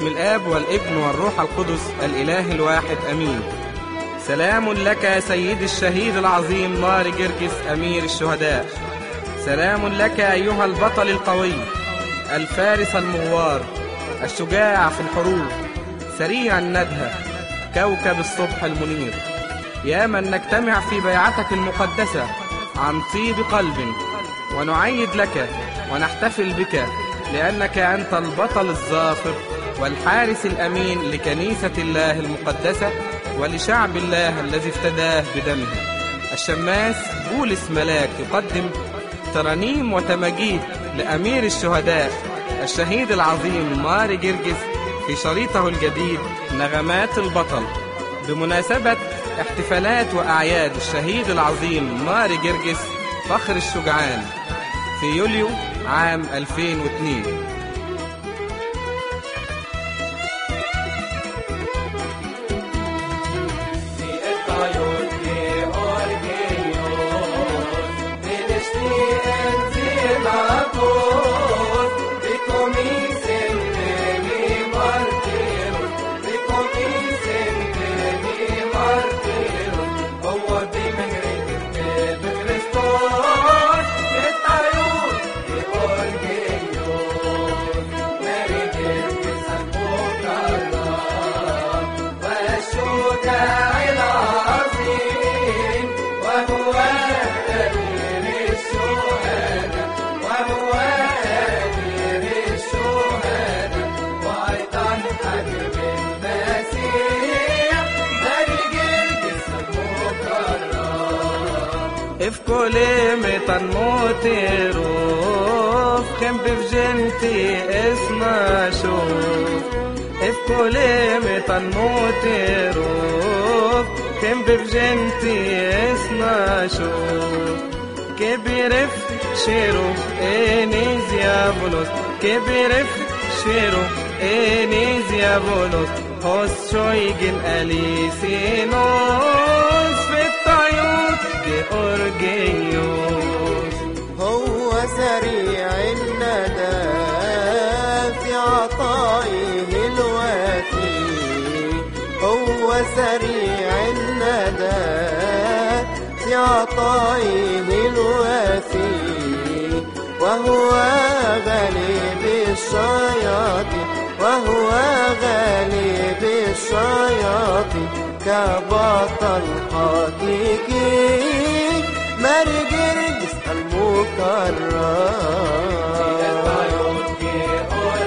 باسم الآب والابن والروح القدس الإله الواحد أمين سلام لك يا سيد الشهيد العظيم نار جرجس أمير الشهداء سلام لك أيها البطل القوي الفارس المغوار الشجاع في الحروب سريع الندهة كوكب الصبح المنير يا من نجتمع في بيعتك المقدسة عن طيب قلب ونعيد لك ونحتفل بك لأنك أنت البطل الظافر والحارس الأمين لكنيسة الله المقدسة ولشعب الله الذي افتداه بدمه الشماس بولس ملاك يقدم ترانيم وتماجيد لأمير الشهداء الشهيد العظيم ماري جرجس في شريطه الجديد نغمات البطل بمناسبة احتفالات وأعياد الشهيد العظيم ماري جرجس فخر الشجعان في يوليو عام 2002 في كل متى موتيروف كم بفجنتي اسمع شوف في كل متى موتيروف كم بفجنتي اسمع شوف كبير في شيرو انيز يا بولوس كبير في شيرو انيز يا بولوس هوس شويجن اليسينوس في الطيوت جيورجيوس هو سريع الندى في عطائه الوافي هو سريع الندى في عطائه الوافي وهو غالب الشياطين وهو غالب الشياطين كبطل حقيقي مرجرجس المكرم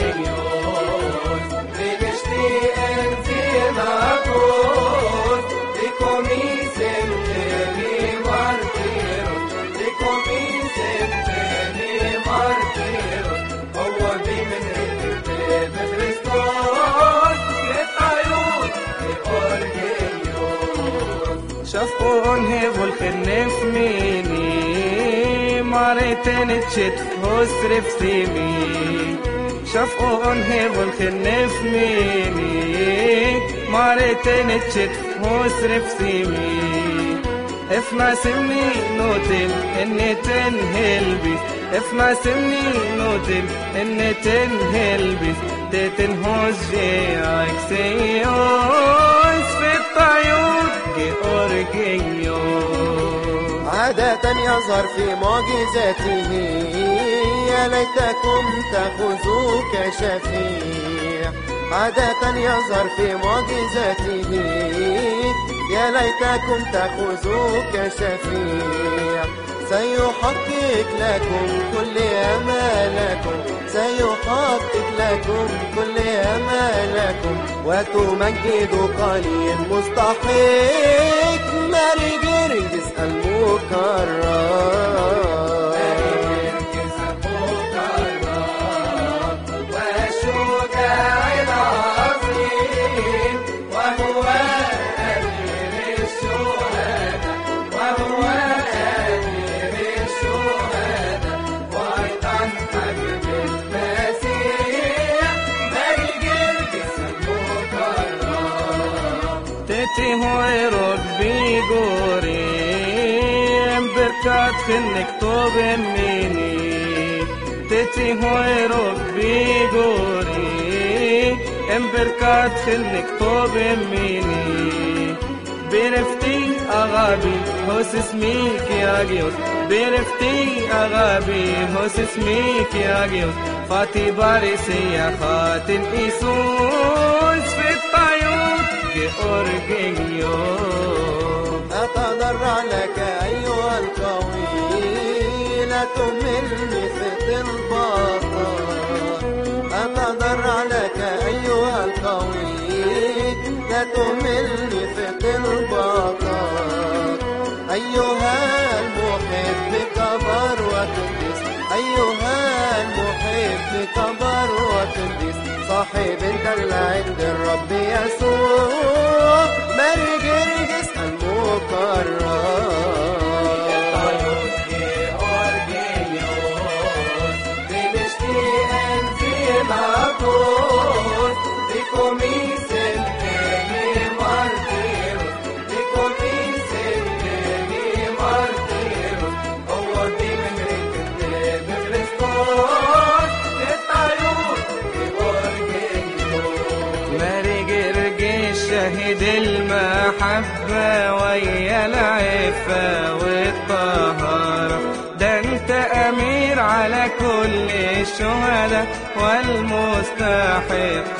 شافون هيفول خنف ميني مرتين تشت هسرف سيمي شافون هيفول خنف ميني مرتين تشت هسرف سيمي افنا سمي نوتل ان تنهل بيس افنا سمي نوتل ان تنهل بيس تتنهوز جيعك سيوز في الطيور جيورجيوس عادة يظهر في معجزاته يا ليتكم تأخذوا كشفيع عادة يظهر في معجزاته يا ليتكم تأخذوا كشفيع سيحقق لكم كل أمالكم سيحقق لكم كل أمالكم وتمجد قليل مستحق ماري جرجس المكرم تتي هو ربي جوري بركات خنك توب مني تتي هو ربي جوري ام بركات خلنك طوب ميني برفتي أغابي هوس اسميك يا جيوس برفتي أغابي هوس اسميك يا جيوس فاتي باريسي يا خاتم إيسوس في الطيور جيورجيو أتضرع لك أيها القوي لا تهملني في الباطل أتضرع لك أيها القوي لا تهملني في الباطل أيها المحب كبر وتقدس أيها المحب كبر وتقدس صاحب الدلع عند الرب يسوع ماري جرجس المكرم ماري جرجي شهد المحبة ويا العفة والطهارة ده انت أمير على كل الشهداء والمستحق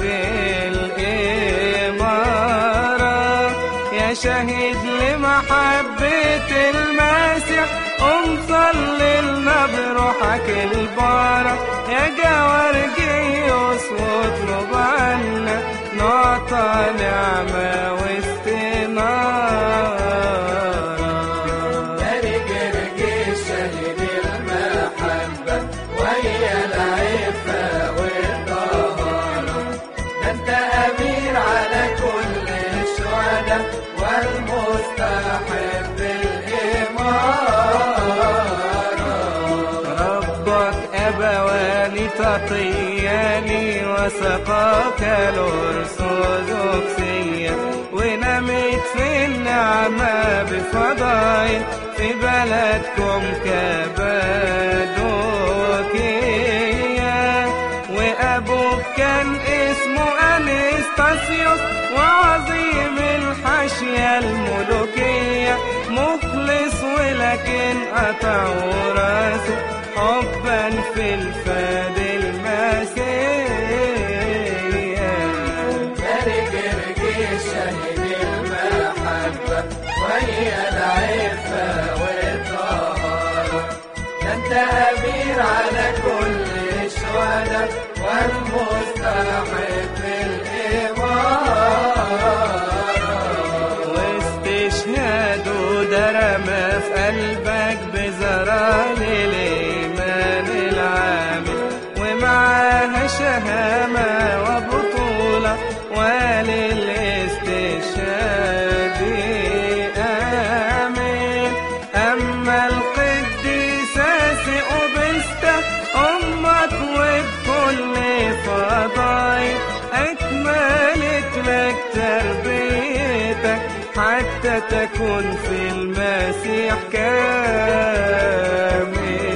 الإمارة يا شهيد لمحبة المسيح قم صلي لنا بروحك البارة يا جوارجيوس واطلب عنا نعطى نعمة واستنارة ربك أبواني تطياني وسقاك الأرثوذكسية ونمت في النعمة بفضايل في بلدكم كبادوكية وأبوك كان اسمه أنستاسيوس وعظيم الحاشية الملوكية مخلص ولكن قطعوا راسه حبا في الفاد المسيح واستشهاد درم في قلبك بزرار الإيمان العامل ومعاها شهامة وبطولة وللاستشهاد آمين أما القديسة سئوبستا أمك وبكل فضايل أكملت لك تربيتك حتى تكون في المسيح كامل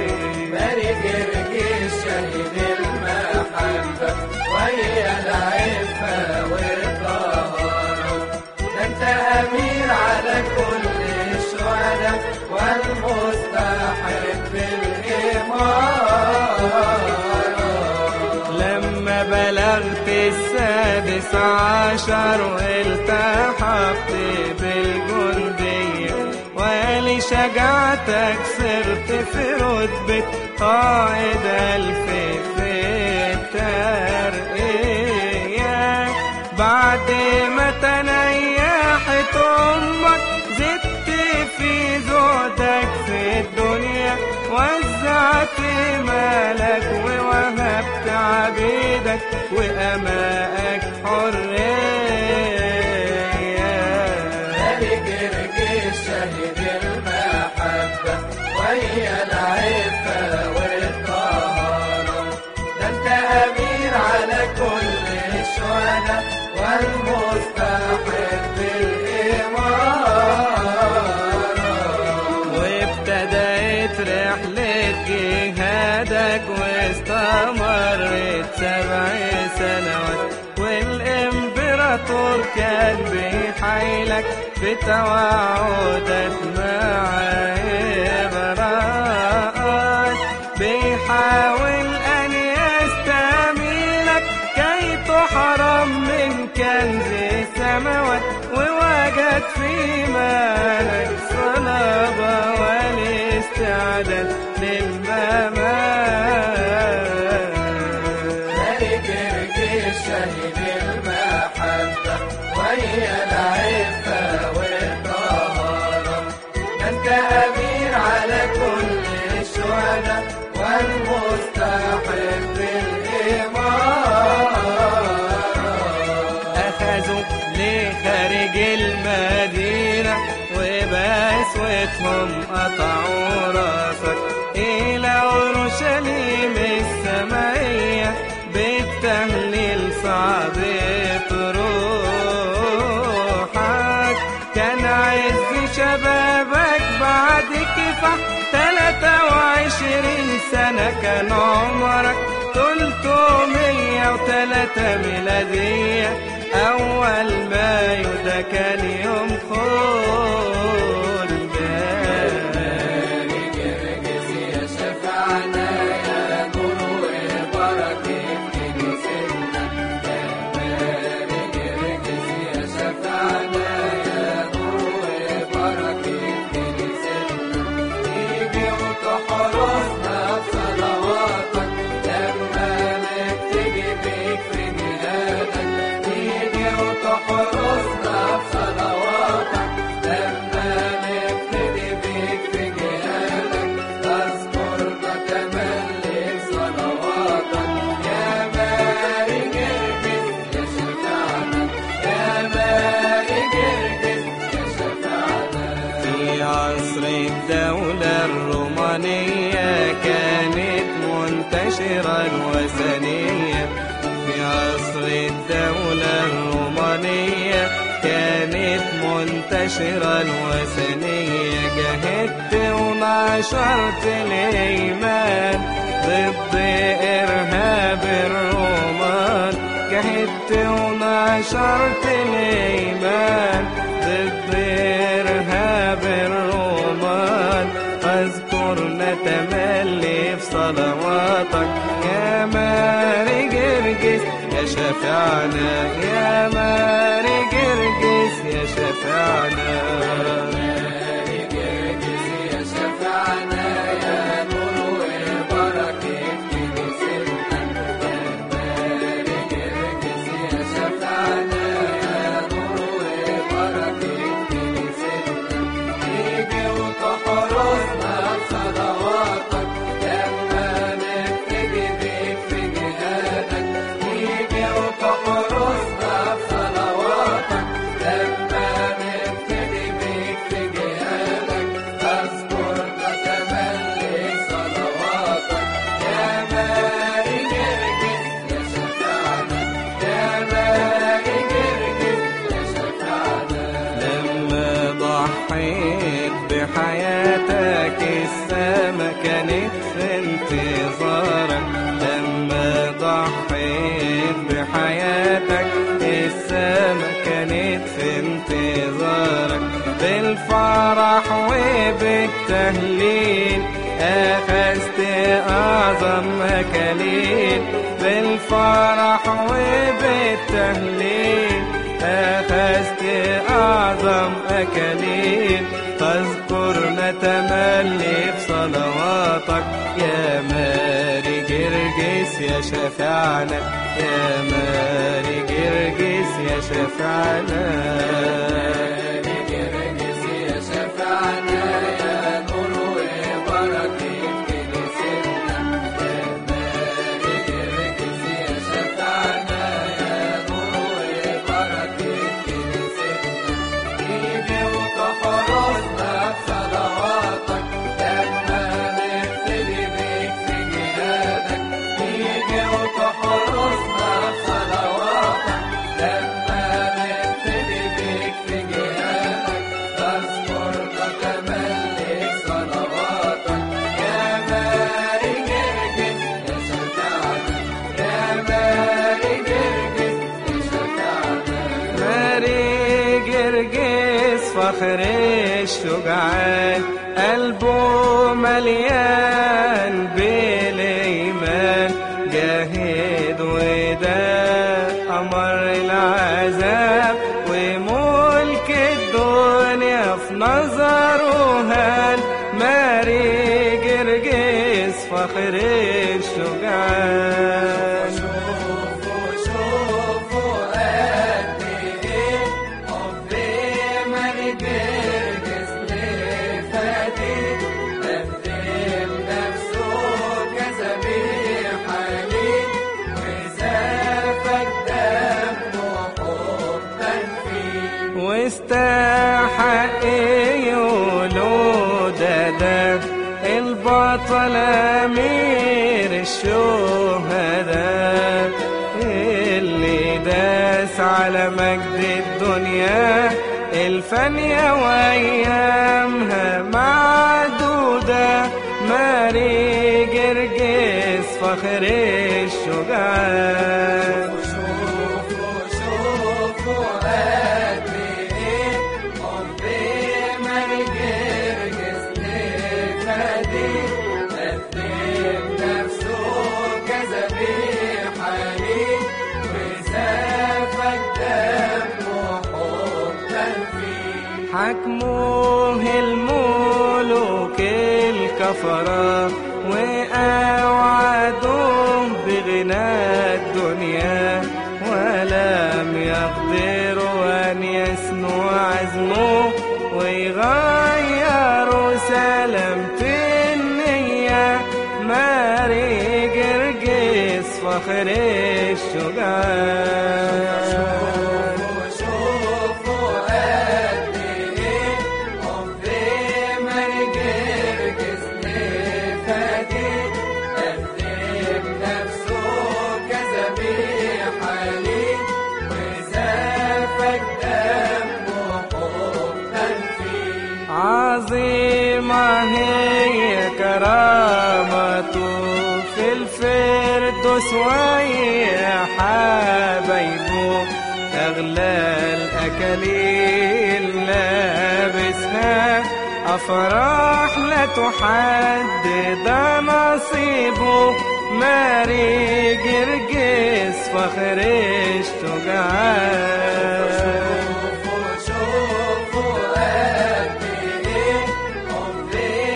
لما بلغت السادس عشر والتحقت بالجندية ولشجاعتك صرت في رتبة قائد ألف في الترقية بعد ما تنيحت أمك زدت في زهدك في الدنيا وزعت مالك ووهبت عبيدك وأمائك حرية وابتدأت رحلة جهادك واستمرت سبع سنوات والإخوة طول كان بيحايلك بتوعدك مع إبراءات بيحاول أن يستميلك كي تحرم من كنز السماوات ووجد في مالك صلابة والاستعداد للممات ملك الجيش شهيد المحبة وهي العفة والطهارة أنت أمير على كل الشهداء والمستحق بالإمارة أخذوا لخارج المدينة وبأسوتهم قطعوا راسك إلى أورشليم السمائية بالتهليل صعبت روحك كان عز شبابك بعد كفاح تلاتة وعشرين سنة كان عمرك تلتمية وتلاتة ميلادية أول مايو ده كان يوم خلدك يا شفعنا يا نور وبركة كنيستنا يا مالك رجس يا شفعنا يا نور وبركة كنيستنا تيجي وتحرسنا بصلواتك لما نبتدي بيك في جهادك تيجي وتحرسنا بصلواتك لما نبتدي بيك في جهادك تذكرنا تملي بصلواتك يا مالك ارجس يا شفعنا يا مالك ارجس يا شفعنا في عصر الدولة الرومانية كانت منتشرة الوثنية في عصر الدولة الرومانية كانت منتشرة الوثنية جاهدت ونشرت الإيمان ضد إرهاب الرومان جاهدت ونشرت الإيمان ضد إرهاب الرومان أذكرنا تملي في صلواتك يا ماري جرجس يا شفعنا يا ماري جرجس يا شفعنا يا شفعنا يا نور وبركة كنيستنا يا مالك رجس يا شفعنا يا نور وبركة كنيستنا تيجي وتحرسنا بصلواتك لما نبتدي بيك في جهادك تيجي وتحرسنا بصلواتك لما نبتدي بيك في جهادك تذكرنا تملي صلواتك يا مالك ارجس يا شفعنا يا مالك ارجس يا شفعنا لما ضحيت بحياتك السما كانت في انتظارك لما ضحيت بحياتك السما كانت في انتظارك بالفرح وبالتهليل أخذت أعظم مكاليل بالفرح وبالتهليل أخذت أعظم أكاليل تذكرنا تملي بصلواتك يا ماري جرجس يا شفعنا يا ماري جرجس يا شفعنا جرجس يا شفعنا يا نور وبركة كنيستنا يا مالك جرجس يا شفعنا يا نور وبركة كنيستنا تيجي وتحرسنا بصلواتك لما نبتدي بيك في جهادك تيجي وتحرسنا بصلواتك لما نبتدي بيك في جهادك فخر الشجعان قلبه مليان بالإيمان جاهد وده أمر العذاب وملك الدنيا في نظره هان ماري جرجس فخر الشجعان شوفوا شوفوا قد ايه حب مرجرجس لفادي قدم نفسه كذبيح حليب وسافك دمه حبا فيه واستحق يقولوا ده ده البطل أمير الشهداء اللي داس على مجد الدنيا الفانية وأيامها معدودة ماري جرجس فخر الشجعان شوفوا شوفوا قد ايه حب مرجرجس لفادي قدم نفسه كذبيح حليب وسافك دمه حبا فيه حكموه الملوك الكفرة وأوعدوه بغنى الدنيا ولم يقدروا أن يسنوا عزمه ويغيروا سلامة النية ماري جرجس فخر الشجعان شوفوا قد ايه حب مرجرجس لفادي قدم نفسه كذبيح حليب وسافك دمه حبا فيه عظيمة هي كرامته في الفردوس ويا حبايبه أغلى الأكاليل لابسها أفراح لا تحدد نصيبه ماري جرجس فخر الشجعان شوفوا شوفوا قد ايه حب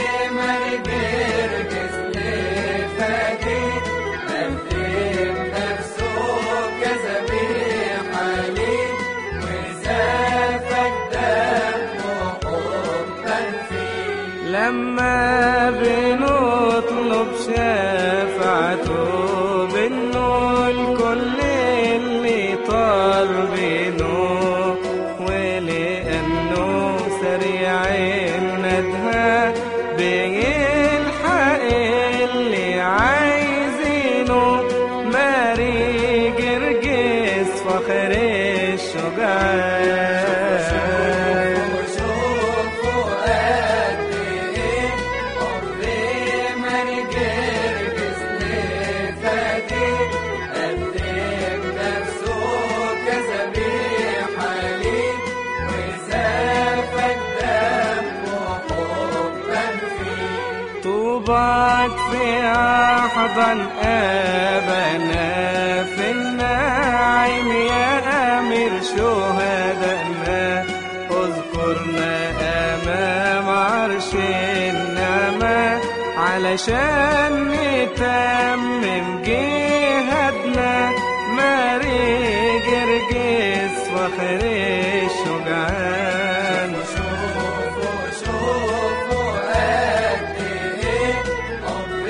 مرجرجس لفادي قدم نفسه كذبيح حليب وسافك دمه حبا فيه لما بنطلب شفاعته بنقول كل اللي طالبينه ولأنه سريع الندهة بيلحق اللي عايزينه ماري جرجس فخر الشجعان وشوفوا قد ايه حب مرجرجس لفادي قدم نفسه كذبيح حليب وسافك دمه حبا فيه طوباك في أحضن أبنا في النعيم يا أمير شهدائنا اذكرنا أمام عرش النعمة علشان نتمم جهادنا ماري جرجس فخر الشجعان شوفوا شوفوا قد ايه حب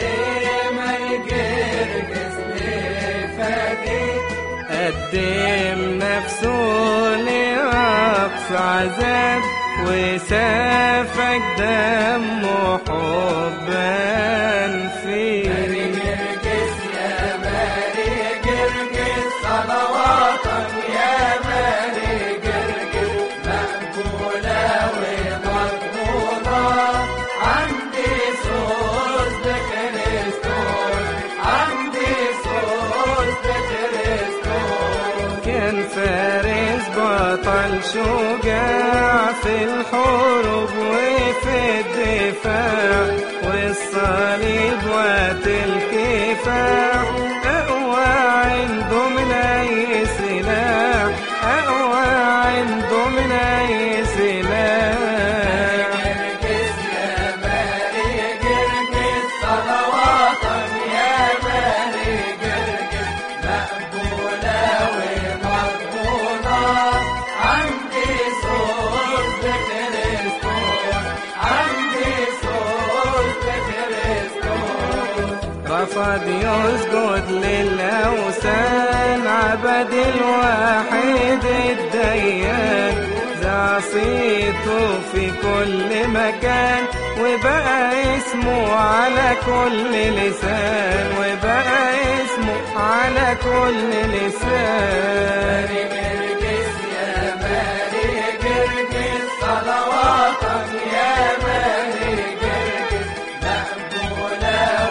مرجرجس لفادي قدم نفسه لأقصى عذاب وسافك دمه حبا فيه جرجس يا ماري جرجس صلواتك يا ماري جرجس مقبولة ومضمونة عندي صوص بكريستوس عندي صوص بكريستوس كان فارس بطل شجاع في الحروب وفي الدفاع والصليب وقت الكفاح أقوى عنده من أي سلاح أقوى عنده من أي سلاح جرجس يا ماري جرجس صلواتك يا ماري جرجس مقبولة ومقبولة عندي صوت بكريستوس عندي صوت بكريستوس رفض يسجد للأوثان عبد الواحد الديان ذا صيته في كل مكان وبقى اسمه على كل لسان وبقى اسمه على كل لسان جرجس يا ماري جرجس صلواتك يا ماري جرجس مقبولة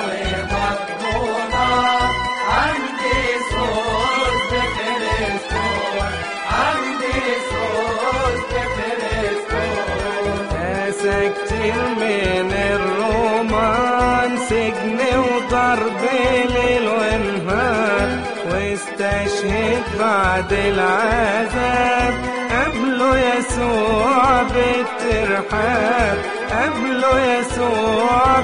ومقبولة عندي صوت بكريستوس عندي صوت بكريستوس ناس كتير من الرومان سجن وضرب ليل ونهار واستشهد بعد العذاب قبله يسوع بالترحاب قبله يسوع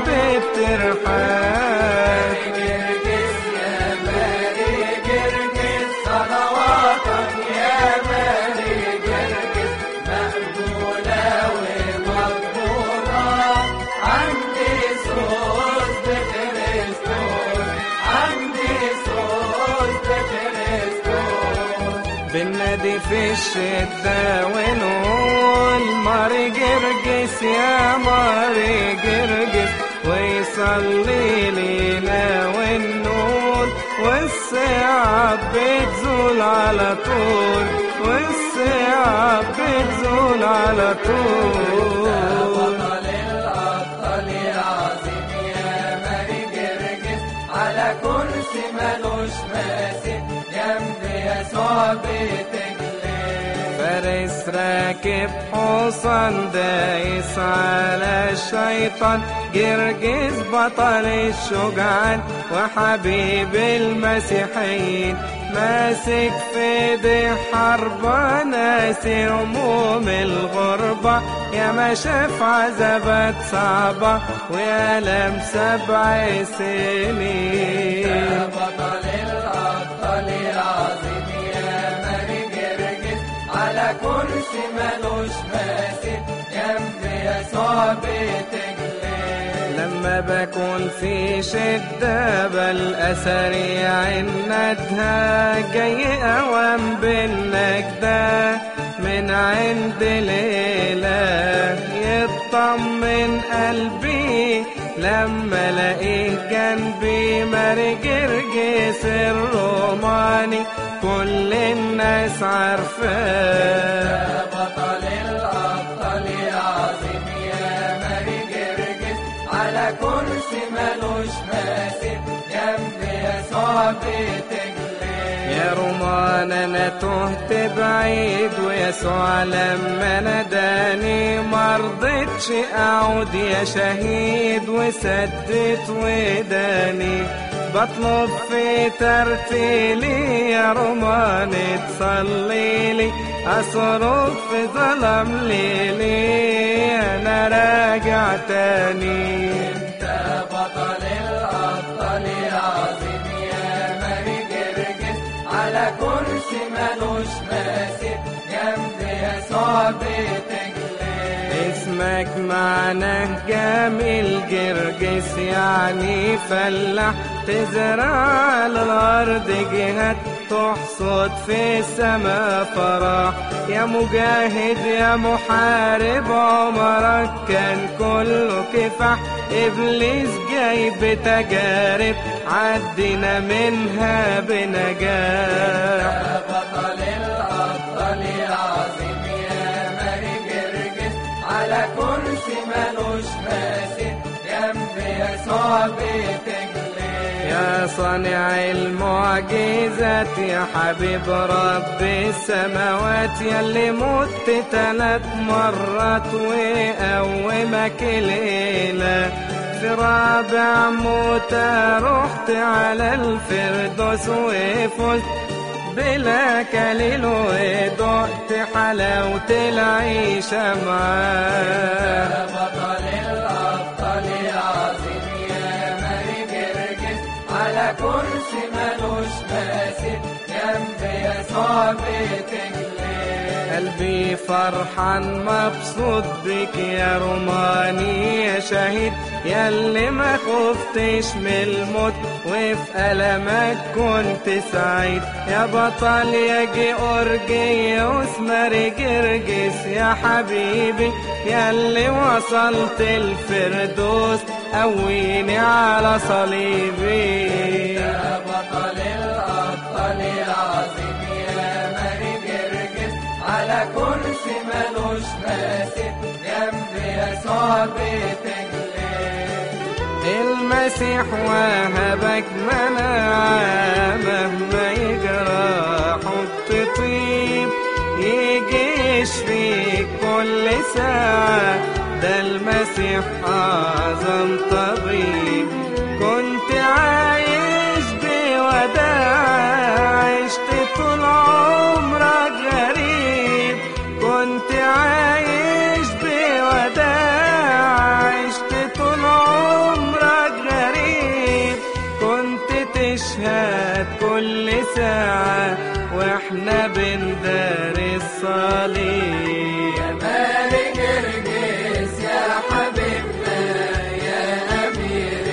بالترحاب جرجس يا ماري جرجس صلواتك يا ماري جرجس مقبولة ومقبولة عندي صوت بكريستوس عندي صوت بكريستوس بالنادي في الشدة ونقول ماري جرجس يا ماري جرجس ويصلي لينا ونقول والصعاب بتزول على طول والصعاب بتزول على طول بطل الأبطال يا عظيم يا ماري جرجس على كرسي ملوش ماسك جنب يسوع بتجلس فارس راكب حصان دايس على الشيطان جرجس بطل الشجعان وحبيب المسيحيين ماسك في ايدي حربة ناسي هموم الغربة يا ما شاف عذابات صعبة ويألم سبع سنين بطل الأبطال يا عظيم يا ماري جرجس على كرسي ملوش ماسك جنب يسوع بتجلس لما بكون في شدة بل سريع الندهة جاي أوام بالنجدة من عند ليلة يطمن قلبي لما الاقيه جنبي ماري جرجس الروماني كل الناس عارفاه بطل الأبطال يا عظيم يا ماري جرجس على كرسي ملوش ماسك جنب يسوع بتجلس يا رومان انا تهت بعيد ويسوع لما ناداني مرضتش اعود يا شهيد وسدت وداني بطلب في ترتيلي يا رومان تصلي لي اصرخ في ظلم ليلي انا راجع تاني انت بطل الأبطال يا عظيم يا ماري جرجس على كرسي ملوش ماسك جنب يسوع بتجلس اسمك معناه جميل جرجس يعني فلاح تزرع على الأرض جهات تحصد في السماء فرح يا مجاهد يا محارب عمرك كان كله كفاح إبليس جاي بتجارب عدينا منها بنجاح بطل الأبطال يا عظيم يا ماري جرجس على كرسي ملوش ماسك جنب يسوع بتجلس يا صانع المعجزات يا حبيب رب السماوات يا اللي مت تلات مرات وقومك ليلة في رابع موتة رحت على الفردوس وفزت بلا كليل ودقت حلاوة العيشة معاه يا بطل الأبطال يا عظيم يا ملك الرجس على كرسي ملوش ماسك جنب يسوع بتجلي قلبي فرحان مبسوط بك يا روماني يا شهيد يا اللي ما خفتش من الموت وفي ألمك كنت سعيد يا بطل يا جيورجيوس ماري جرجس يا حبيبي يا اللي وصلت الفردوس قويني على صليبي يا بطل الأبطال يا عظيم يا ملك الرجس على كرسي ملوش ماسك جنب يسوع بتجلي المسيح وهبك مناعة مهما يجرى حط طيب يجي يشفيك كل ساعة ده المسيح أعظم طبيب كنت عايش بوداع عشت طول عمرك غريب كنت عايش بوداع عشت طول عمرك غريب كنت تشهد كل ساعة واحنا بندار الصليب مالك الرجس يا حبيبنا يا أمير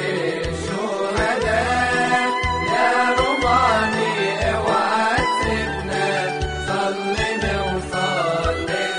الشهداء يا روماني اوعى تسيبنا صلي نوصل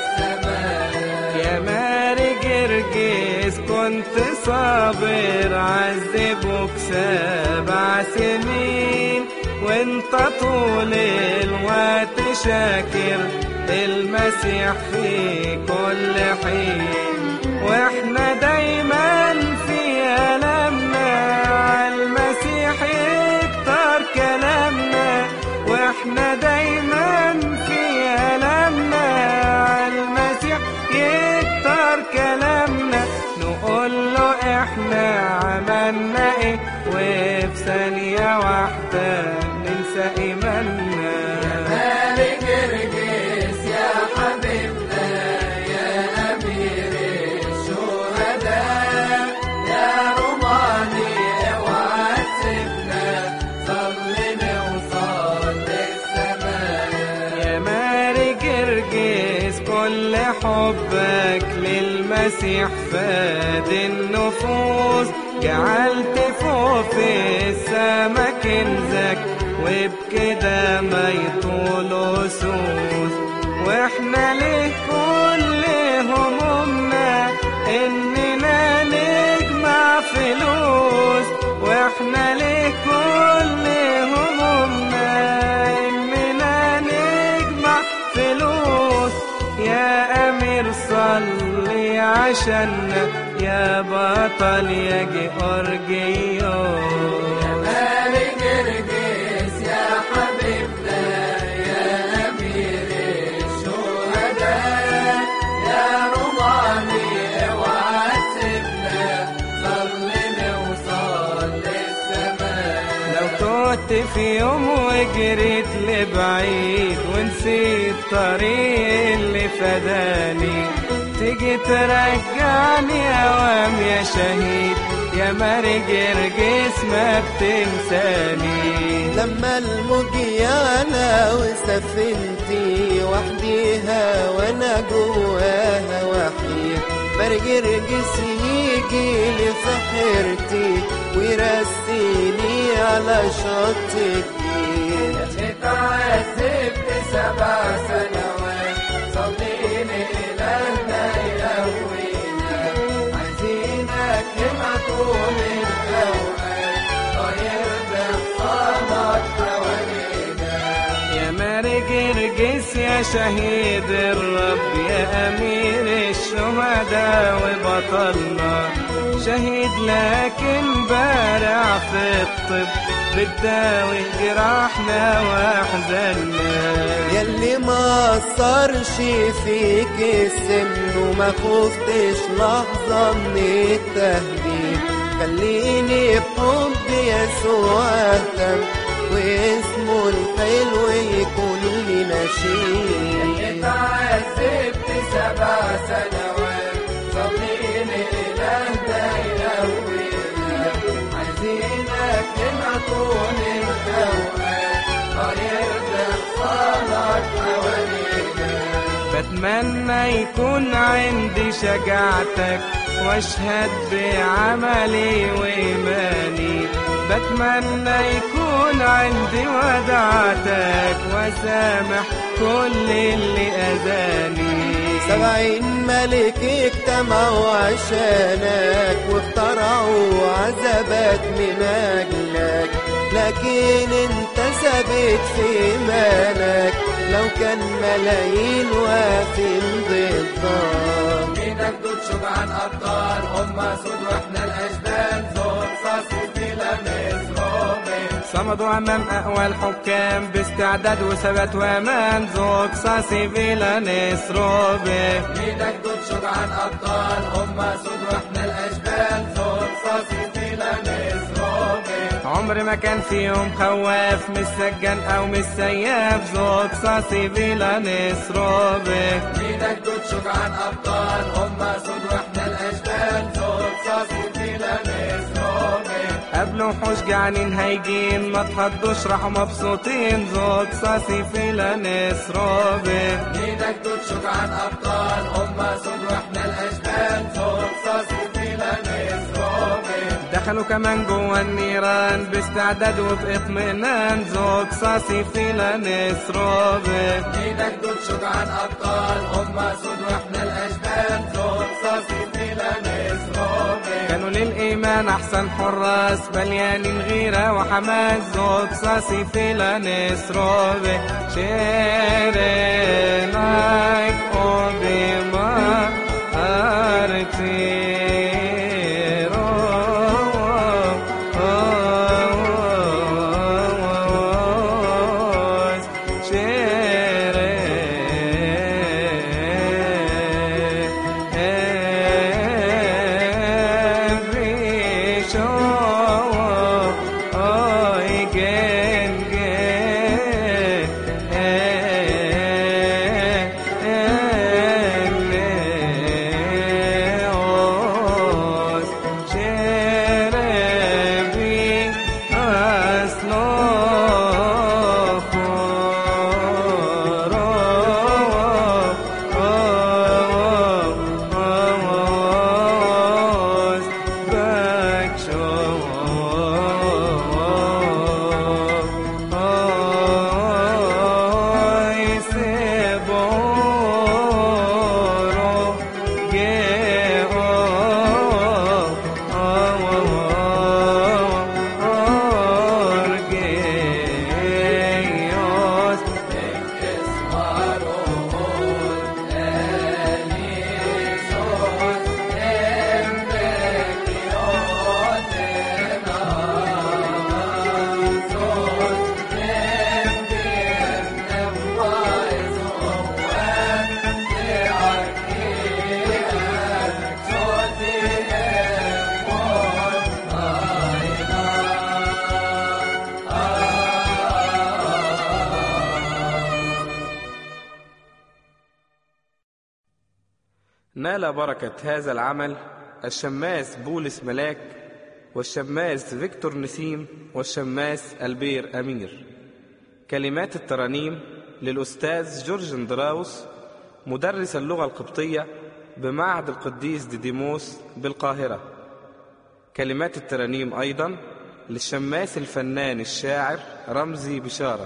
للسماء يا ماري جرجس كنت صابر عذبوك سبع سنين وانت طول الوقت شاكر المسيح في كل حين واحنا دايما في ألمنا عالمسيح يكتر كلامنا واحنا دايما في ألمنا عالمسيح يكتر كلامنا نقول له احنا عملنا ايه وفي ثانية واحدة ننسى ايماننا مالك الرجس يا حبيبنا يا أمير الشهداء يا روماني اوعى تسيبنا صلي نوصل للسماء يا ماري جرجس كل حبك للمسيح فاد النفوس جعلت فوق في السما كنزك وبكده ما يطول سوس واحنا ليه كل همومنا اننا نجمع فلوس واحنا ليه كل همومنا اننا نجمع فلوس يا امير صلي عشاننا يا بطل يا جيورجيوس مالك الرجس يا حبيبنا يا أمير الشهداء يا روماني اوعى تسيبنا صلي نوصل للسماء لو تهت في يوم وجريت لبعيد ونسيت طريق اللي فداني تيجي ترجعني اوام يا شهيد يا ماري جرجس ما بتنساني لما المجيانة وسفينتي وحديها وانا جواها وحيد برجرجس يجي لي في حيرتي ويرسيني على شط كبير اتعذبت سبع سنوات صليني إلهنا يقوينا عايزينك لما طول الأوقات طاير بحصانك حوالينا يا ماري جرجس يا شهيد الرب يا أمير الشهداء وبطلنا شهيد لكن بارع في الطب بتداوي جراحنا واحزاننا يلي ما صارش فيك السن وما خفتش لحظة من التهديد خليني بحب يسوع اهتم واسمه الحلو يكون لي نشيد اتعذبت سبع سنوات صليني إلهنا يقوينا عايزينك لما طول الأوقات طير صالك حوالينا بتمنى يكون عندي شجاعتك واشهد بعملي وإيماني بتمنى يكون عندي ودعتك وسامح كل اللي أذاني سبعين ملك اجتمعوا عشانك واخترعوا عذابك من أجلك لكن انت ثابت في إيمانك لو كان ملايين واقفين ضدك ايدك دول شجعان ابطال هم سود واحنا الاشبال زور صاصي فيلا مزروبين صمدوا أمام أقوى الحكام باستعداد وثبات وأمان ذوق صاصي فيلا نسروبي ايدك دول شجعان ابطال هم سود واحنا الاشبال زور صاصي فيلا مزروبين عمر ما كان فيهم خواف مش سجان أو مش سياف ذوق صاصي فيلا نسروبي ايدك دول شجعان ابطال هم سود واحنا الاشبال زور صاصي فيلا مزروبين قبلوا وحوش جعانين هايجين ما تخضوش راحوا مبسوطين ذوق صاصي فيلا نسروبي ايدك دول شجعان ابطال هم سود واحنا الاشبال زور صاصي فيلا مزروبين دخلوا كمان جوا النيران باستعداد وباطمئنان ذوق صاصي فيلا نسروبي ايدك دول شجعان ابطال هم سود واحنا الاشبال زور صاصي فيلا مزروبين كانوا للإيمان أحسن حراس مليانين غيرة وحماس ذوق صاصي فيلا نسروبي شيريناك أوبي ما نال بركة هذا العمل الشماس بولس ملاك والشماس فيكتور نسيم والشماس البير أمير كلمات الترانيم للأستاذ جورج اندراوس مدرس اللغة القبطية بمعهد القديس ديديموس بالقاهرة كلمات الترانيم أيضا للشماس الفنان الشاعر رمزي بشارة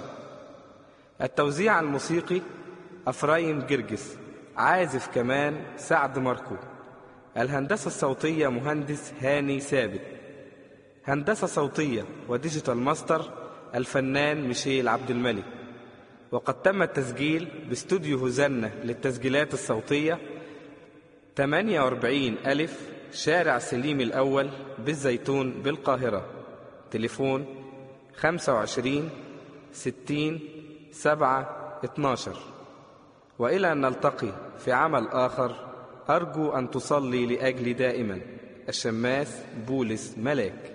التوزيع الموسيقي أفرايم جرجس عازف كمان سعد ماركو الهندسة الصوتية مهندس هاني ثابت هندسة صوتية وديجيتال ماستر الفنان ميشيل عبد الملك وقد تم التسجيل باستوديو هوزنة للتسجيلات الصوتية 48 ألف شارع سليم الأول بالزيتون بالقاهرة تليفون 25 60 7 12 وإلى أن نلتقي في عمل آخر أرجو أن تصلي لأجلي دائما الشماس بولس ملاك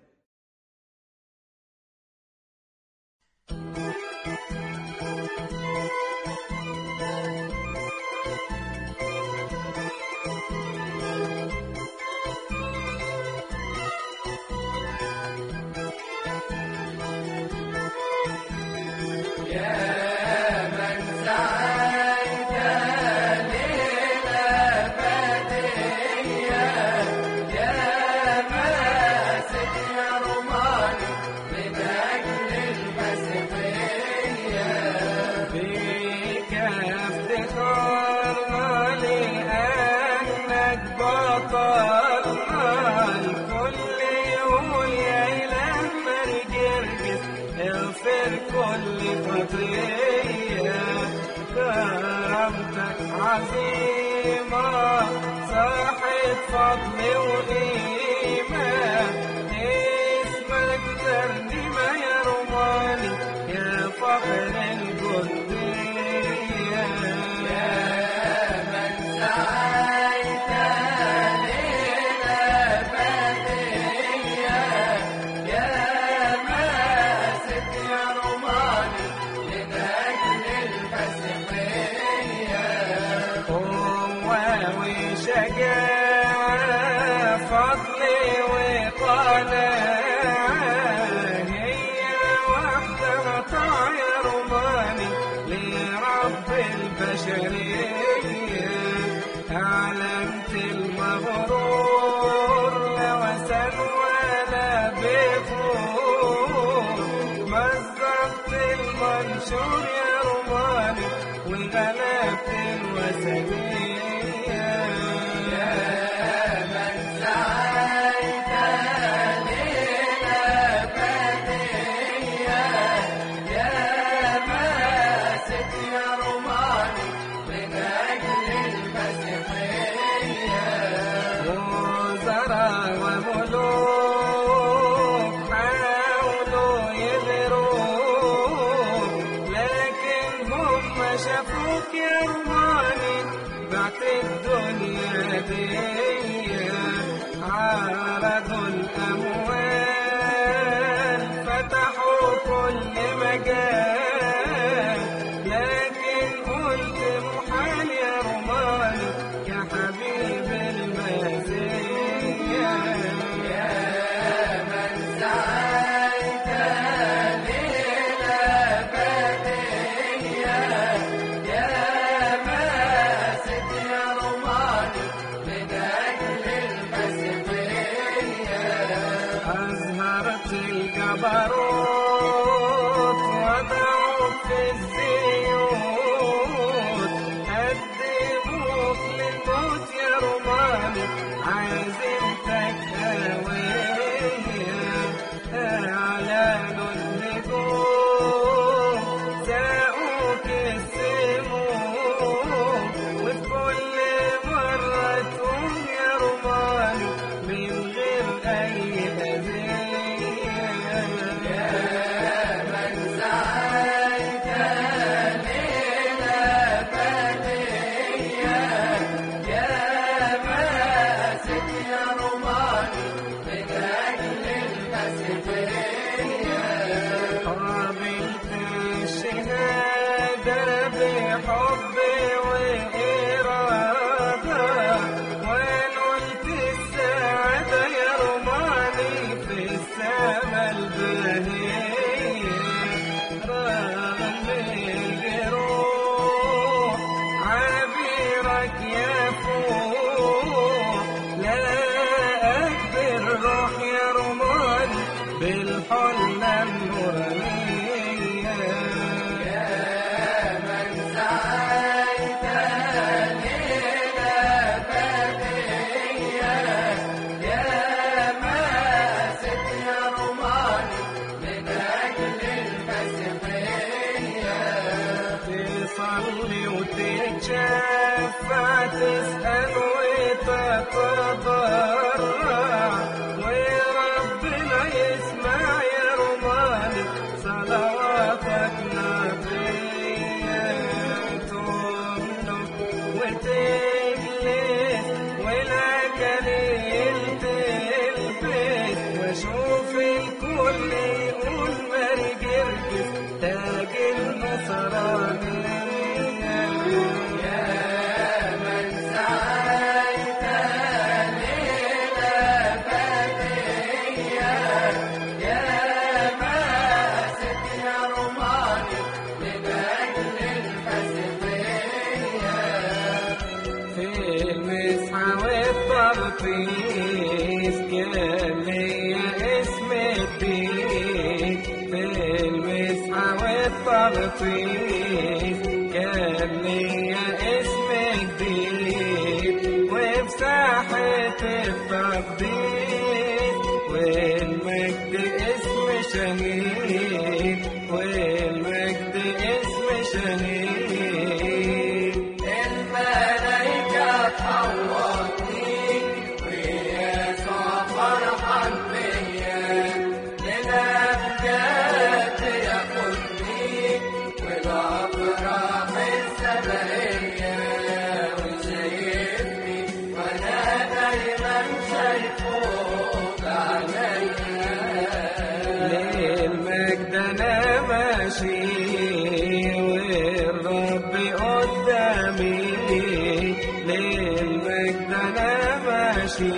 بك افتخارنا لأنك بطلنا الكل يقول يا إله مرجرجس اغفر كل خطية كرامتك عظيمة صاحب فضل وقيمة اسمك ترنيمة يا روماني يا فخر الجندية يا من سعيت لنا بدية يا ماسك يا روماني من أجل المسيحية قوة وشجاعة فضل وقناعة هي وحدها طاير روماني لرب البشرية أعلنت المغرور لا وسن ولا بخور مزقت المنشور يا روماني وغلبت الوثنية يا من سعيت لنا بدية يا ماسك يا روماني من أجل المسيحية وزراء وملوك حاولوا يغروك لكن هم شافوك يا روماني بعت الدنيا دي عرضوا الأموال فتحوا كل مجال لكن قلت محال يا روماني يا حبيب المزية يا من سعيت لنا بدية يا ماسك يا روماني من أجل المسيحية قديس كان ليا اسم جديد في المسحة والتلطيف كان ليا اسم جديد وفي ساحة التقديس والمجد اسم شهيد والمجد اسم شهيد الملايكة تحوطني ويسوع فرحان بيا للأمجاد ياخدني والأفراح السمائية وشايفني وأنا دايما شايفه بعينيا للمجد انا ماشي والرب قدامي للمجد انا ماشي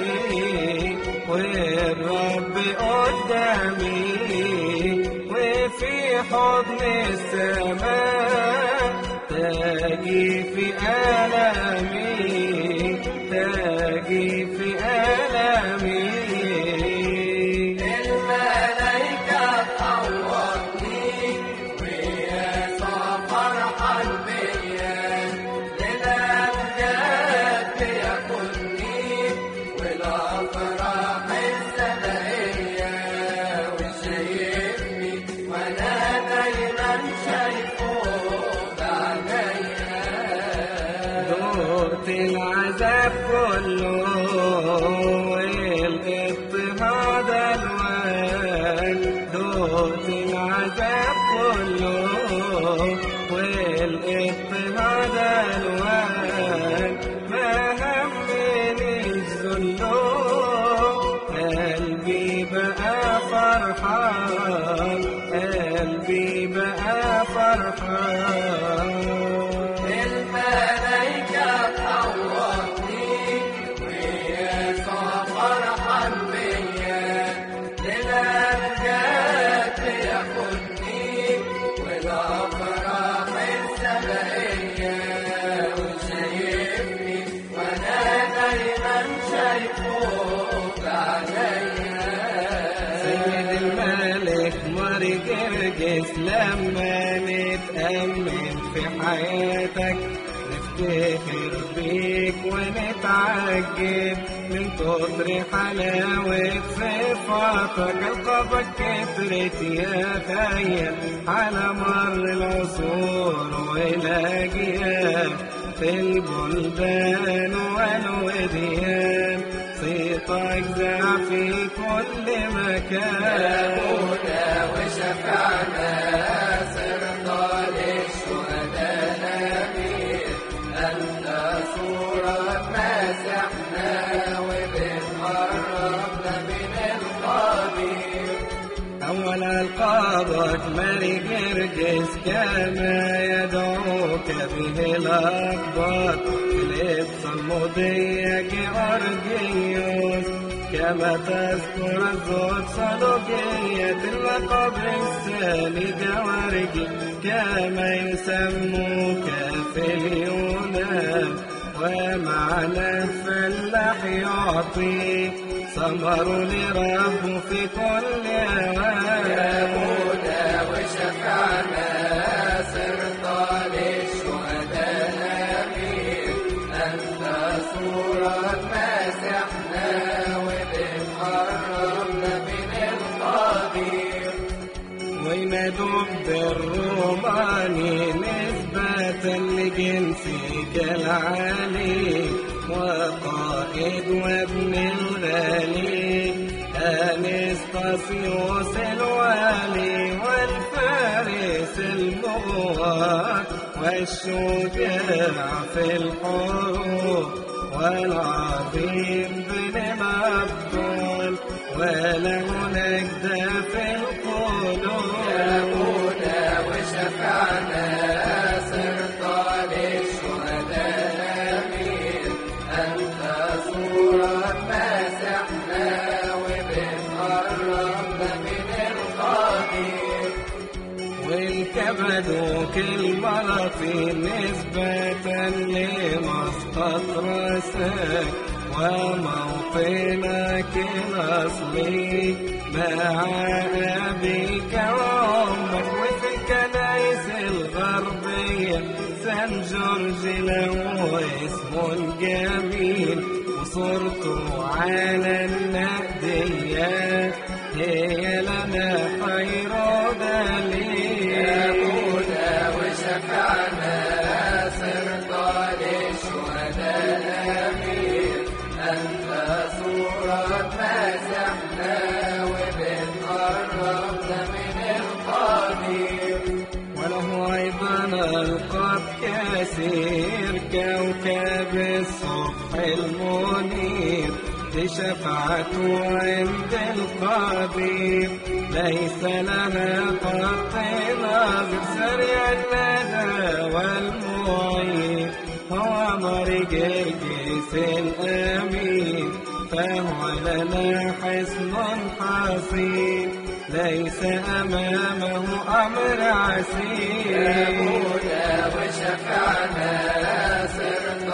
والرب قدامي وفي حضن السماء تاجي في آلامي تاجي في آلامي الملايكة تعوضني ويسوع فرحان بيا للأمجاد ياخدني والأفراح السمائية وشايفني وأنا دايما شايفه بعينيا دقت العذاب كله والاضطهاد الوان دقت العذاب كله والاضطهاد الوان ما همني الذل قلبي بقى فرحان قلبي بقى فرحان الملايكة تعوضني ويسوع فرحان بيا للأمجاد ياخدني والأفراح السمائية وشايفني وأنا دايما شايفه بعينيا سيد الملك ماري جرجس لما نتأمل في حياتك نفتخر بيك ونتعجب من كتر حلاوة صفاتك القابك كترت يا خير على مر العصور والأجيال في البلدان والوديان صيتك ذاع في كل مكان موتى وشفعنا صرنا للشهداء آمين أنت صورة مسحنا وبنقربنا من القبير أول ألقابك ماري جرجس كما يدعوك به الأكبر لبس المضية جيورجيوس كما تذكر الزوج صدوقية اللقب الثاني جوارجي كما يسموك في اليونان ومعنى فلاح يعطي ثمر لرب في كل أوان موتى وشفعنا صرنا للشهداء آمين أنت صورة مسحنا وبنقربنا من القبير وينادوا بالروماني نسبة لجنسك العالي وقائد وابن الغالي أنستاسيوس الوالي والفارس المغوار والشجاع في الحروب والعظيم بن الأبطال وله نجد في القلوب موتى وشفعنا صرنا للشهداء آمين أنت صورة مسحنا وبنقربنا من القبير والكبدوك الملطي نسبة لمسقط راسك وموطنك الأصلي مع أبيك وأمك وفي الكنايس الغربية سان جورج له اسمه الجميل وصورته على النقدية هي لنا خير دليل وشفعنا صرت للشهداء الأمير أنت صورة مسحنا وبنقربنا من القدير وله أيضا ألقاب كثير كوكب الصبح المنير لشفاعته عند القدير ليس لها خط ناظر سريع الندى والمعين هو ماري جرجس الأمين فهو لنا حصن حصين ليس أمامه أمر عسير مولا وشفعنا صرت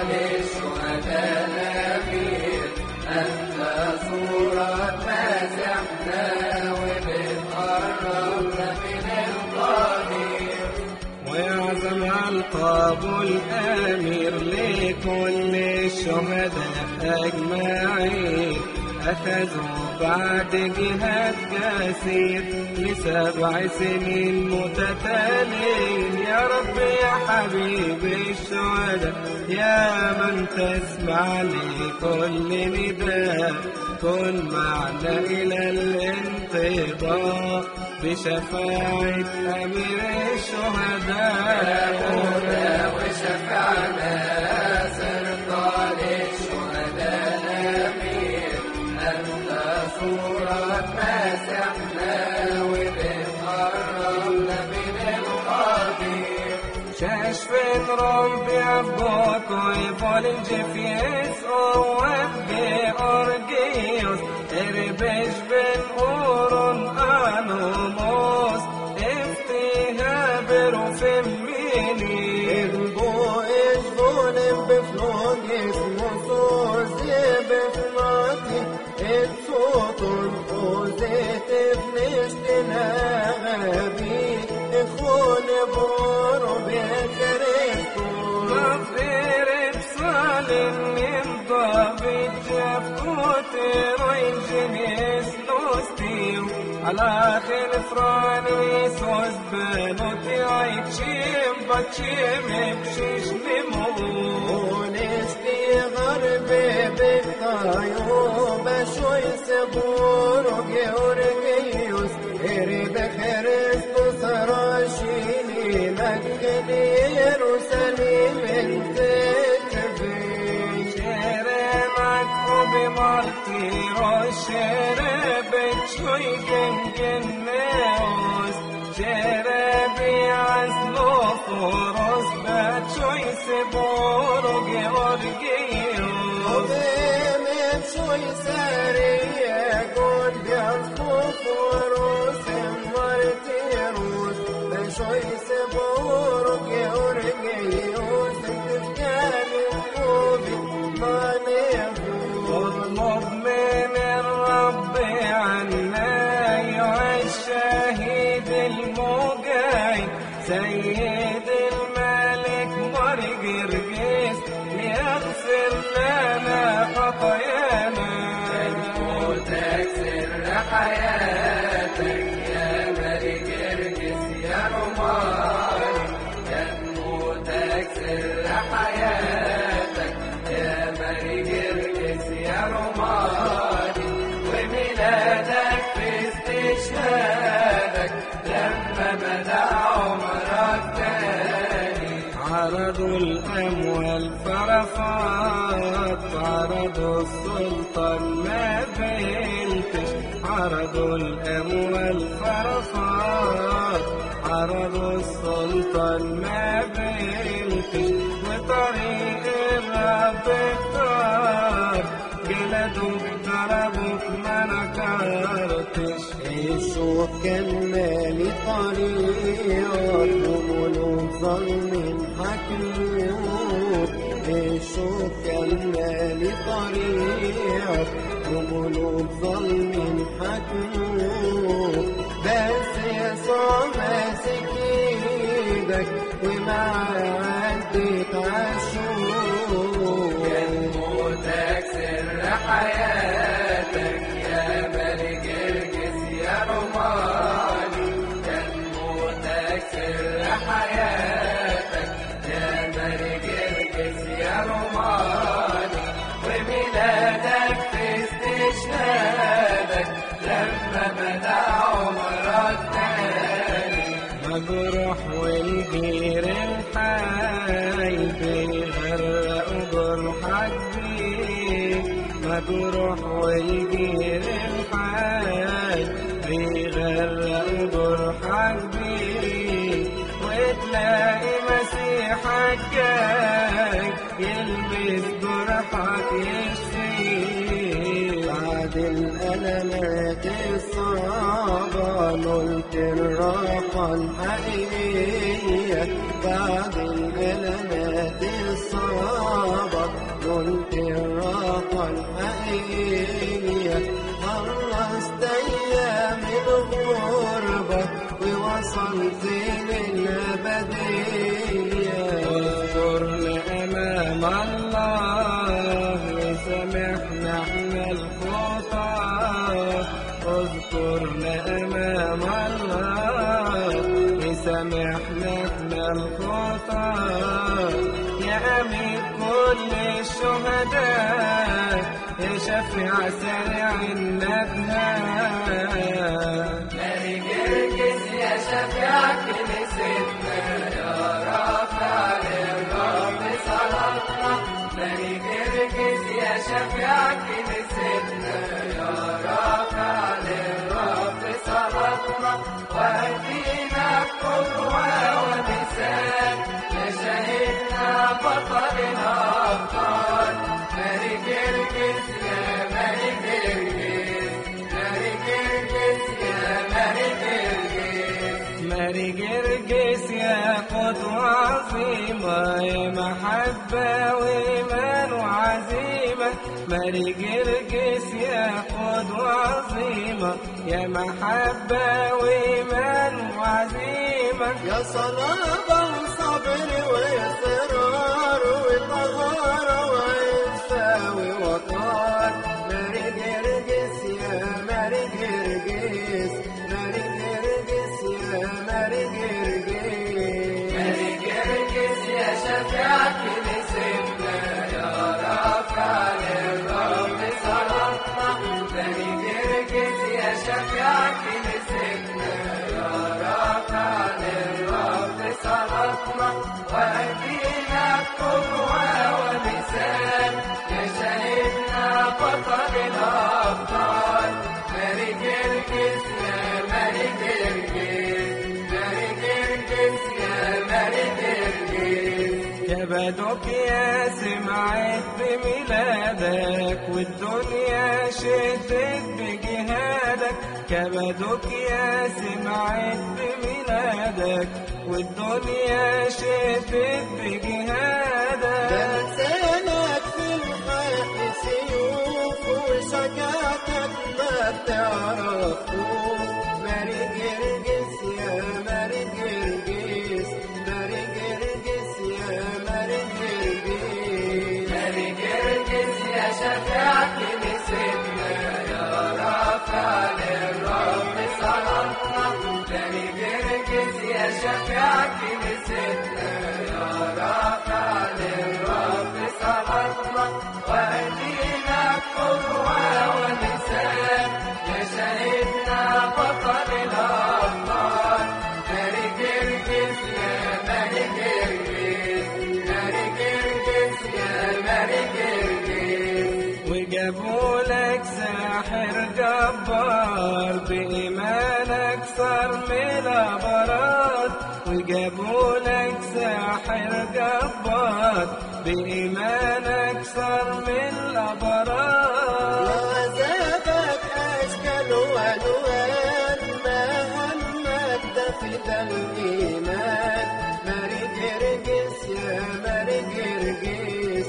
للشهداء الأمير أنت صورة مسحنا وبنقربنا من القدير ويعزم ألقاب الأمير لكل الشهداء أجمعين أخذوا بعد جهاد كثير لسبع سنين متتالين يا رب يا حبيب الشهداء يا من تسمع لكل نداء كن معنا إلى الانتظار بشفاعة أمير الشهداء مولا وشفعنا صرت للشهداء الأمير أنت صورة مسحنا وبنقربنا من القدير Kärspin rompi avgått och i bollen Jeffies och Webbe Orgeos Erbesh ben Oron Anomos افتهابر فميني الضوء الظلم بفلوق اسمه صوزي بفلوقي الصوت القوزيت بنشتنا غبي اخون بغرب كريستوس غفير بصالن ينضبط جفوت رينجنيس نوستيو على آخر فران ويسوس بنوتي عيتشيم باتشيم بشيش نمو ونشتي غربي بالطايو بشوي سبور وجيورجيوس إريد خريستوس راشيني مكة يروساليم انت تبي شرمك وبمرتي وشربت شوي كنكن نوس شربي عزلو فرص بات شوي سبور وجيورجيوس وبيمت شوي سارية قول بيصفوف وروس مرتيروس بشوي سبور وجيورجيوس تفكاني وقوبي ما نفوس اطلب من الرب عنا أيها الشهيد المجاهد سيد الملك مرجرجس ليغفر لنا خطايانا موتك سر حياتك يا ملك ارجس يا رماني يا موتك سر حياتك يا ملك ارجس يا رماني وميلادك في استشهادك لما بدا عمرك تاني عرضوا الأموال فرفات عرضوا السلطان ما بنتش عرضوا الأموال فرفات عرضوا السلطان ما بنتش وطريق الرب اختار جلدوا ضربوا ما نكرتش السوق كان مالي طريق وملوك ظلم حكيم الشوك كالمال طريق وقلوب ظلم حكموك بس يسوع ماسك ايدك ومعاه عدت عاشوق كان موتك سر حياتك يا ملك الجس يا روماني كان موتك سر حياتك يا ملك الجس يا روماني وميلادك في استشهادك لما بدا عمرك تاني مجروح والجير الحي بيغرق جرحك بيه مجروح والجير الحي بيغرق جرحك بيه وتلاقي مسيحك جاي يلبس جرحك يشفيه بعد الألمات الصعبة نلت الراحة الحقيقية بعد الألمات الصعبة نلت الراحة الحقيقية خلصت أيام الغربة ووصلت للأبدية اذكرنا أمام الله وسامحنا احنا الخطأ اذكرنا أمام الله وسامحنا احنا الخطأ يا أمير كل الشهداء يا شفيع سريع النداء ملك الجس يا شفيع كنيستنا يا رافع للرب صلاتنا ملك الجس يا شفيع كنيستنا يا رافع للرب صلاتنا واهدينا قدوة ومثال يا شهيدنا بطل الأبطال ملك الجس يا ملك الجس ملك الجس يا ملك الجس ماري جرجس يا قدوة عظيمة يا محبة وإيمان وعزيمة ماري جرجس يا قدوة عظيمة يا محبة وإيمان وعزيمة يا صلابة وصبر وإصرار وطهارة وعفة ووقار ماري جرجس يا ماري جرجس ماري جرجس يا ماري جرجس ملك الجس يا شفيع كنيستنا يا رافع للرب صلاتنا ملك الجس يا شفيع كنيستنا يا رافع للرب صلاتنا واهدينا قدوة ومثال يا شهيدنا بطل الأبطال ملك الجس يا ملك الجس ملك الجس يا ملك الجس كبدك يا سمعت بميلادك والدنيا شهدت بجهادك كبدك يا سمعت بميلادك والدنيا شهدت بجهادك لسانك في الحق سيوف وشجاعتك ما بتعرفوش ماري جرجس يا ماري جرجس ماري جرجس يا ماري جرجس ملك الجس يا شفيع كنيستنا يا رافع للرب صلاتنا ملك الجس يا شفيع كنيستنا يا رافع للرب صلاتنا واهدينا قدوة ومثال يا شهيدنا بطل الأبطال ملك الجس يا ملك الجس ملك الجس يا ملك الجس وجابوا لك ساحر جبار بإيمانك صار من الأبرار وجابوا لك ساحر جبار بإيمانك صار من الأبرار وعذابك أشكال وألوان ما همك ده في ده الإيمان ماري جرجس يا ماري جرجس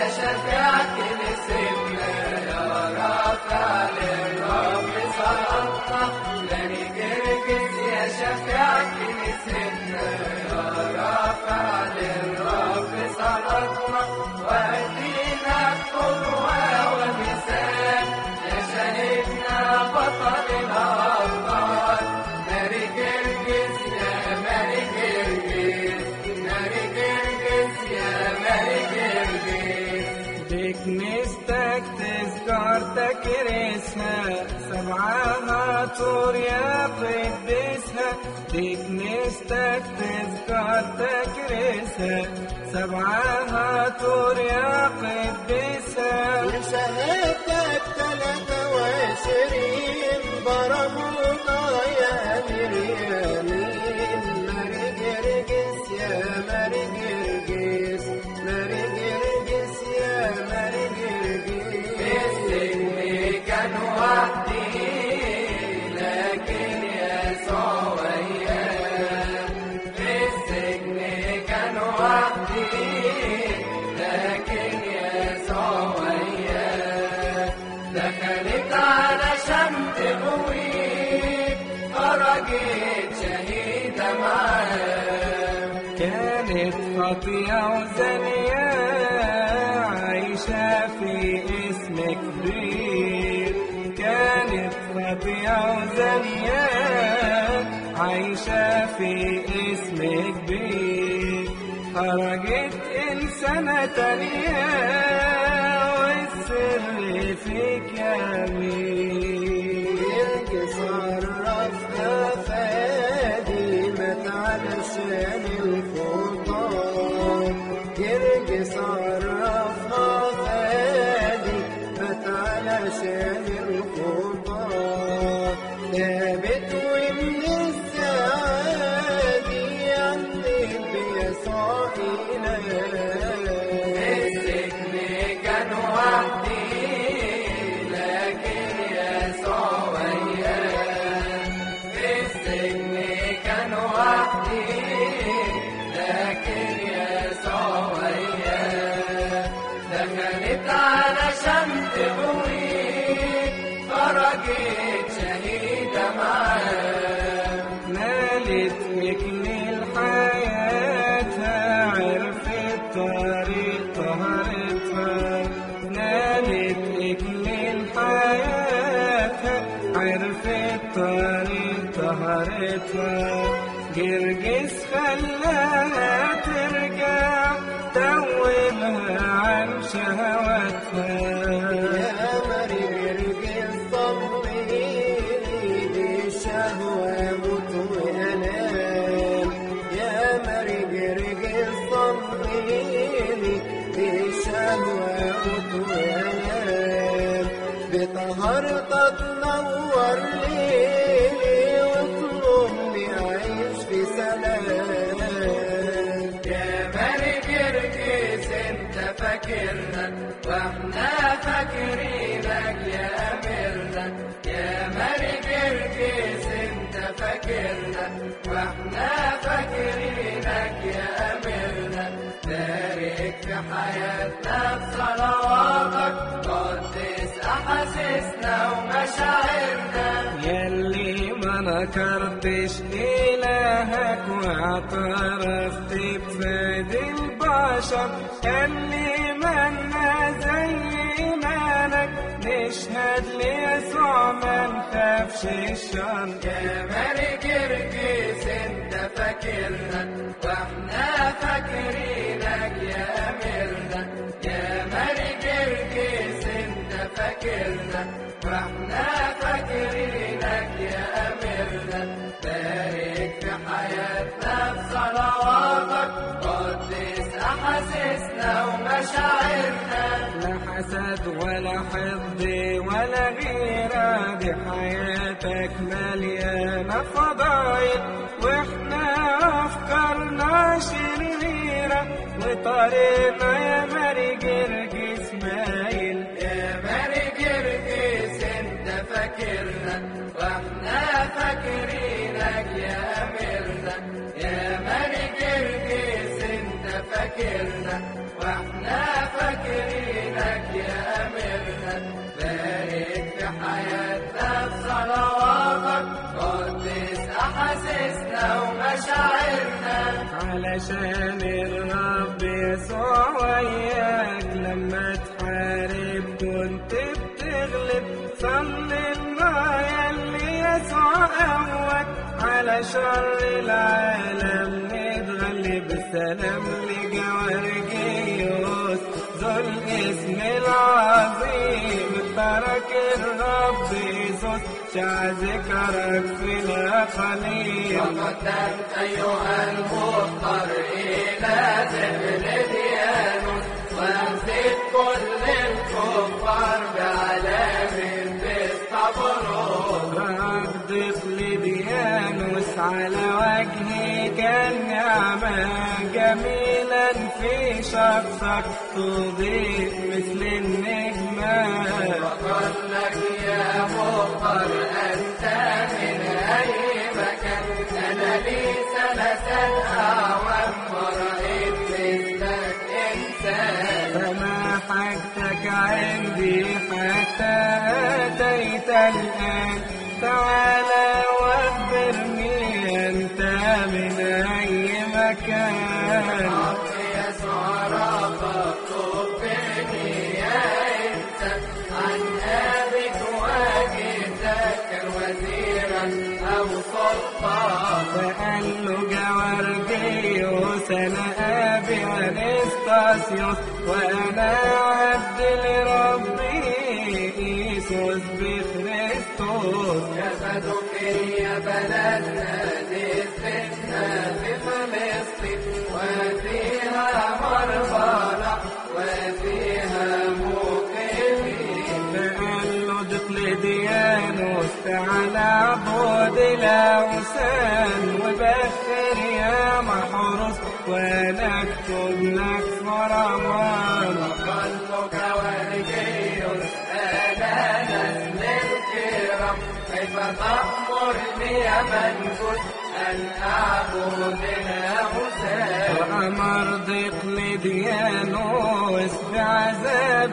شفيع كنيستنا يا رافع للرب صلاتنا لاني جرجس يا شفيع كنيستنا يا رافع للرب صلاتنا وادينا قدوة ومثال يا شهيدنا بطل الأبطال ماري جرجس يا ماري جرجس ماري جرجس يا ماري جرجس دي كنيستك تذكرتك ريسها سبعها طور يا قدسها دي كنيستك تذكرتك ريسها سبعها طور يا قدسها شهادتك تلاتة وعشرين برمونا يا مريمين ماري جرجس يا ماري جرجس ماري جرجس يا ماري جرجس السجن كان وحدي لكن يسوع وياه في السجن كان وحدي لكن يسوع وياه دخلت علشان تقويك خرجت شهيدة معاه كانت خطية وزانية عايشة في اسم كبير كانت خطية وزانية عايشة في اسم كبير خرجت إنسانة تانية والسر فيك يا مين يرجع صرفها فادي مات علشان الخطاب يرجع صرفها فادي مات علشان الخطاب ثابت ومن السعادي يمضي بيسوع إله السجن كان وحدي لكن يسوع وياه في السجن كان وحدي لكن يسوع وياه دخلت علشان تقويك خرجت شهيدة معاه نالت إكليل حياتها عرفت طريق طهرتها نالت إكليل حياتها عرفت طريق طهرتها جرجس خلاها ترجع توبها عن شهواتها يا مري جرجس صليلي بالشهوة موت وأنام يا مري جرجس صليلي بالشهوة موت وأنام بطهارتك تنور ليلي واطلبني أعيش في سلام يا ملك جرجس انت فاكرنا واحنا فاكرينك يا اميرنا يا ملك جرجس انت فاكرنا واحنا فاكرينك يا اميرنا بارك في حياتنا بصلواتك قدس احاسيسنا ومشاعرنا يلي ما نكرتش إلهك واعترفت بفاد البشر يلي منا زي إيمانك نشهد ليسوع ما نخافش الشر يا ملك جرجس انت فاكرنا واحنا فاكرينك يا اميرنا يا ملك جرجس انت فاكرنا واحنا فاكرينك يا اميرنا بارك في حياتنا بصلواتك قدس احاسيسنا ومشاعرنا لا حسد ولا حقد ولا غيرة دي حياتك مليانة فضايل واحنا أفكارنا شريرة وطريقنا يا ماري جرجس مايل يا ملك جرجس انت فاكرنا واحنا فاكرينك يا اميرنا يا ملك جرجس انت فاكرنا واحنا فاكرينك علشان الرب يسوع وياك لما تحارب كنت بتغلب صلي لنا يلي يسوع قوك على شر العالم نتغلب السلام لجوارجيوس ذو الاسم العظيم بارك الرب يسوس شع ذكرك في الأقاليم وقدمت أيها المختار إلى ذكر ديانوس وأمسك كل الكفار بعلام بيستبرون رد لديانوس على وجهك النعمة جميلا في شخصك تضيء مثل النجمة وقال لك يا مختار أنت من أي مكان أنا لي سنة أعوام ورأيت مثلك إنسان فما حاجتك عندي حتى أتيت الآن تعالى واخبرني أنت من أي مكان يسوع ربك طبني يا إنسان عن أبيك وجدك وزيرا أو سلطان فقال له جوارجيوس أنا أبي أنستاسيوس وأنا عبد لربي إيسوس بخريستوس كفدك يا بلدنا نسبتنا في فلسطين وفيها مربلة وفيها مقيمين فقال له دقلديانوس تعالى عبود الأوثان وبخر يا محروس وأنا أكتب لك فرمان قلبك ورجيوس أنا نسل الكرام كيف تأمرني يا منجوس أن أعبد الأوثان وأمر دقلديانوس بعذاب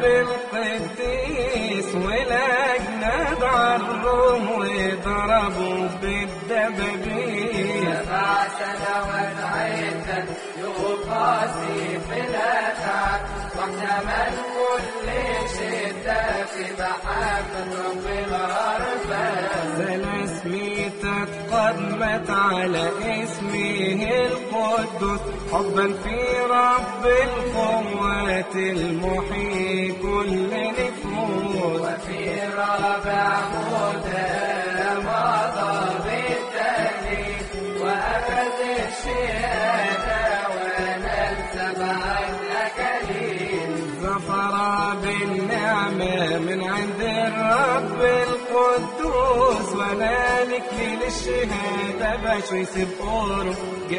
القديس والأجناد عالروم وضربوا بالدبابيس سبع سنوات عدة يقاسي في الأشعة واحتمل كل شدة في محبة رب الأرباب ثلاث ميتة قدمت على اسمه القدس حبا في رب القوات المحيي كل نفوس وفي رابع مدى مضى بالتهليل وأخذ الشهادة ونال سبعة أكاليل ظفر بالنعمة من عند الرب القدوس ونالك للشهادة باش يسيب أورو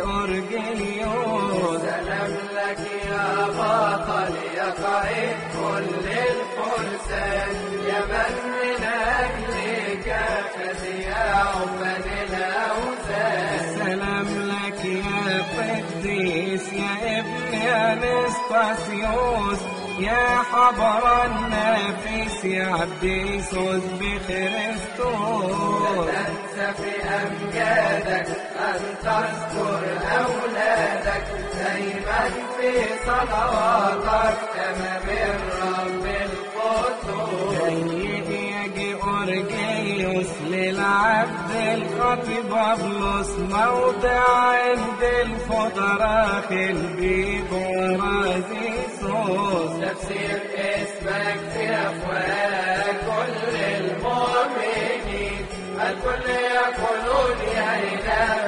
جيورجينيوس سلام لك يا بطل يا قائد كل الفرسان يا من من أجلك فزياع بني الأوثان سلام لك يا قديس يا ابن انستاسيوس يا حبر النافس يا عبديسوس بخريستوس تنسى في أمجادك أن تذكر أولادك دايما في صلواتك كما بالرب القدوس جيد يا جيورجيوس للعبد الخطيب بابلوس موضع عند الفضراء البيض ورازيسوس تفسير اسمك في أفواه كل المؤمنين الكل يقولون يا إله